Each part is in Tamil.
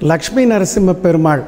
லக்ஷ்மி நரசிம்ம பெருமாள்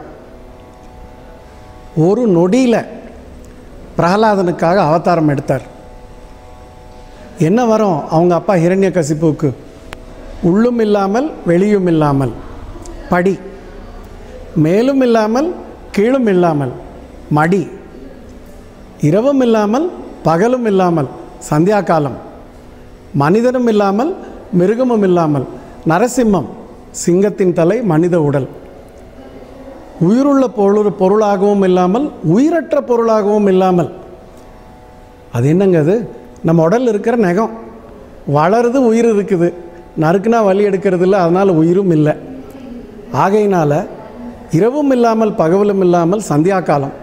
ஒரு நொடியில் பிரகலாதனுக்காக அவதாரம் எடுத்தார் என்ன வரும் அவங்க அப்பா ஹிரண்ய கசிப்புக்கு உள்ளும் இல்லாமல் வெளியும் இல்லாமல் படி மேலும் இல்லாமல் கீழும் இல்லாமல் மடி இரவும் இல்லாமல் பகலும் இல்லாமல் சந்தியா காலம் மனிதனும் இல்லாமல் மிருகமும் இல்லாமல் நரசிம்மம் சிங்கத்தின் தலை மனித உடல் உயிருள்ள பொருள் பொருளாகவும் இல்லாமல் உயிரற்ற பொருளாகவும் இல்லாமல் அது என்னங்க அது நம்ம உடல் இருக்கிற நகம் வளருது உயிர் இருக்குது நறுக்குனா வலி எடுக்கிறது இல்லை அதனால் உயிரும் இல்லை ஆகையினால் இரவும் இல்லாமல் பகவலும் இல்லாமல் சந்தியா காலம்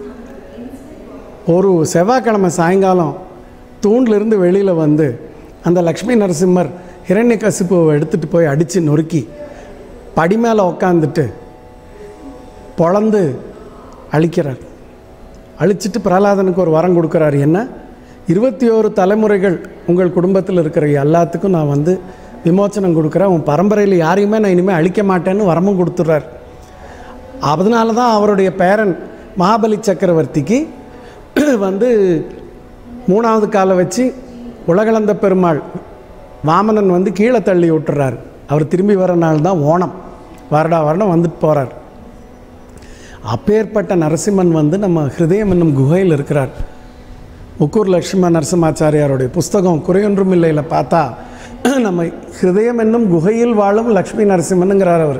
ஒரு செவ்வாய்க்கிழமை சாயங்காலம் தூண்லேருந்து வெளியில் வந்து அந்த லக்ஷ்மி நரசிம்மர் ஹிரண்ய கசிப்புவை எடுத்துகிட்டு போய் அடித்து நொறுக்கி படி மேலே உக்காந்துட்டு பொழந்து அழிக்கிறார் அழிச்சிட்டு பிரகலாதனுக்கு ஒரு வரம் கொடுக்குறாரு என்ன இருபத்தி ஓரு தலைமுறைகள் உங்கள் குடும்பத்தில் இருக்கிற எல்லாத்துக்கும் நான் வந்து விமோச்சனம் கொடுக்குறேன் உன் பரம்பரையில் யாரையுமே நான் இனிமேல் அழிக்க மாட்டேன்னு வரமும் கொடுத்துட்றார் அதனால தான் அவருடைய பேரன் மகாபலி சக்கரவர்த்திக்கு வந்து மூணாவது காலை வச்சு உலகளந்த பெருமாள் வாமனன் வந்து கீழே தள்ளி விட்டுறார் அவர் திரும்பி வர நாள் தான் ஓணம் வருடா வருடம் வந்துட்டு போகிறார் அப்பேற்பட்ட நரசிம்மன் வந்து நம்ம ஹிருதயம் என்னும் குகையில் இருக்கிறார் முக்கூர் லட்சுமண நரசிம்மாச்சாரியாருடைய புஸ்தகம் குறையொன்றும் இல்லையில் பார்த்தா நம்ம ஹிருதயம் என்னும் குகையில் வாழும் லக்ஷ்மி நரசிம்மனுங்கிறார் அவர்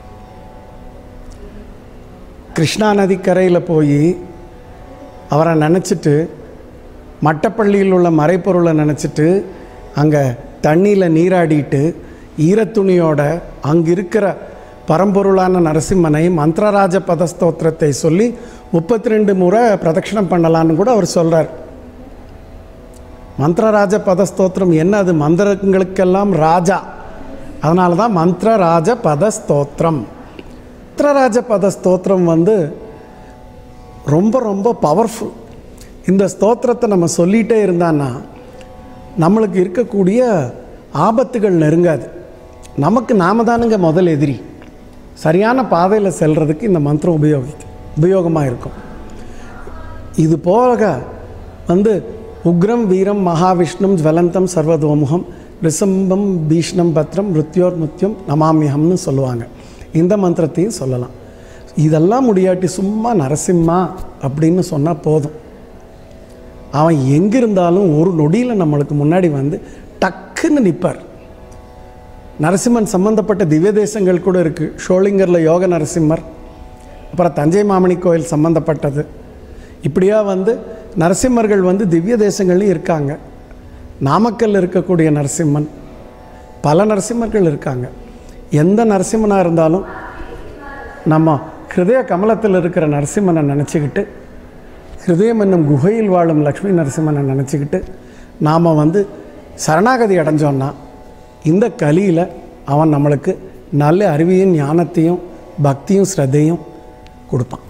கிருஷ்ணா நதிக்கரையில் போய் அவரை நினச்சிட்டு மட்டப்பள்ளியில் உள்ள மறைப்பொருளை நினச்சிட்டு அங்கே தண்ணியில் நீராடிட்டு ஈரத்துணியோட அங்கே இருக்கிற பரம்பொருளான நரசிம்மனை மந்திரராஜ பதஸ்தோத்திரத்தை சொல்லி முப்பத்தி ரெண்டு முறை பிரதட்சணம் பண்ணலான்னு கூட அவர் சொல்கிறார் மந்திரராஜ பதஸ்தோத்திரம் என்ன அது மந்திரங்களுக்கெல்லாம் ராஜா அதனால தான் மந்திரராஜ பதஸ்தோத்திரம் மந்திரராஜ பதஸ்தோத்திரம் வந்து ரொம்ப ரொம்ப பவர்ஃபுல் இந்த ஸ்தோத்திரத்தை நம்ம சொல்லிகிட்டே இருந்தான்னா நம்மளுக்கு இருக்கக்கூடிய ஆபத்துகள் நெருங்காது நமக்கு நாம தானுங்க முதல் எதிரி சரியான பாதையில் செல்றதுக்கு இந்த மந்திரம் உபயோகி உபயோகமாக இருக்கும் இது போக வந்து உக்ரம் வீரம் மகாவிஷ்ணும் ஜுவலந்தம் சர்வதோமுகம் ரிசம்பம் பீஷ்ணம் பத்ரம் மிருத்யோர் முத்தியம் நமாமியகம்னு சொல்லுவாங்க இந்த மந்திரத்தையும் சொல்லலாம் இதெல்லாம் முடியாட்டி சும்மா நரசிம்மா அப்படின்னு சொன்னால் போதும் அவன் எங்கே இருந்தாலும் ஒரு நொடியில் நம்மளுக்கு முன்னாடி வந்து டக்குன்னு நிற்பார் நரசிம்மன் சம்பந்தப்பட்ட திவ்ய தேசங்கள் கூட இருக்குது ஷோலிங்கரில் யோக நரசிம்மர் அப்புறம் தஞ்சை மாமணி கோயில் சம்பந்தப்பட்டது இப்படியா வந்து நரசிம்மர்கள் வந்து திவ்ய தேசங்கள்லையும் இருக்காங்க நாமக்கல் இருக்கக்கூடிய நரசிம்மன் பல நரசிம்மர்கள் இருக்காங்க எந்த நரசிம்மனாக இருந்தாலும் நம்ம ஹிருதய கமலத்தில் இருக்கிற நரசிம்மனை நினச்சிக்கிட்டு ஹிருதயம் என்னும் குகையில் வாழும் லக்ஷ்மி நரசிம்மனை நினச்சிக்கிட்டு நாம் வந்து சரணாகதி அடைஞ்சோன்னா இந்த கலியில் அவன் நம்மளுக்கு நல்ல அறிவையும் ஞானத்தையும் பக்தியும் ஸ்ரத்தையும் கொடுப்பான்